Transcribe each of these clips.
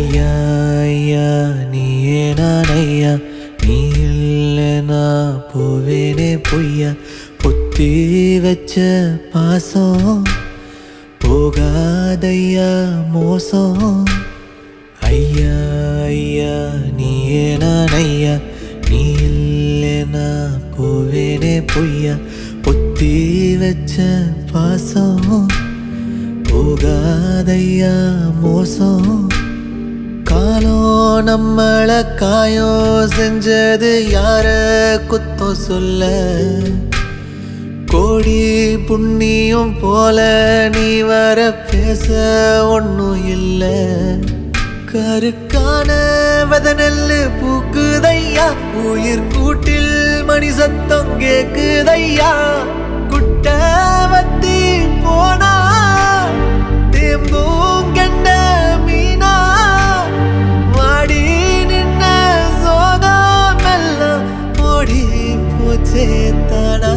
ஐயா ஐயா நீயே நான் ஐயா நீ இல்லைனா போவேனே பொய்யா பொத்தி வச்ச பாசம் போகாதையா மோசம் ஐயா ஐயா நீயே நான் ஐயா நீ இல்லைனா போவேனே பொய்யா பொத்தி வச்ச பாசம் போகாதையா மோசம் காலம் நம்மள காயம் செஞ்சது யார குத்தம் சொல்ல கோடி புண்ணியம் போல நீ வர பேச ஒன்றும் இல்லை கருக்கான வத நெல்லு பூக்குதையா உயிர் கூட்டில் மணி சத்தம் கேக்குதையா குட்ட வத்தி போனா தேம்பும் கெண்ட மீனா வாடி நின்ன சோகமெல்லாம் ஓடி போச்சே தானா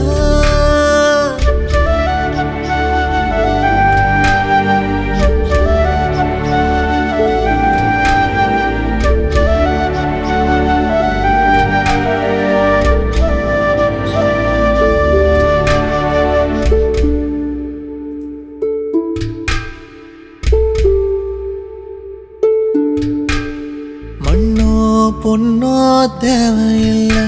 மண்ணோ பொண்ணோ தேவையில்லை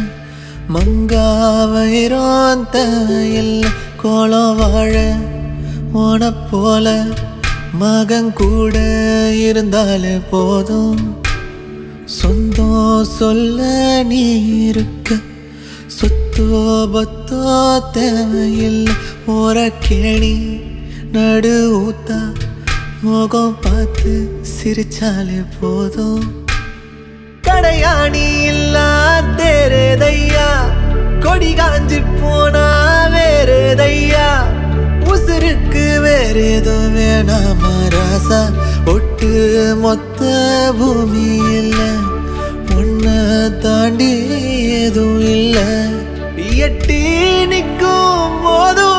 மங்காவயிரம் தேவையில்லை கோலம் வாழ உன போல மகன் கூட இருந்தாலே போதும் சொந்தம் சொல்ல நீ இருக்க சொத்தோ பத்தோ தேவையில்லை ஓர கேணி நடு ஊத்தா முகம் பார்த்து சிரிச்சாலே போதும் கடையாணி இல்லா தேரேதையா கொடி காஞ்சி போனா வேறேதையா உசுருக்கு வேற ஏதோ வேணாமா ராசா ஒட்டு மொத்த பூமி இல்ல உன்னை தாண்டி எதுவும் இல்ல எட்டி நிற்கும் போதும்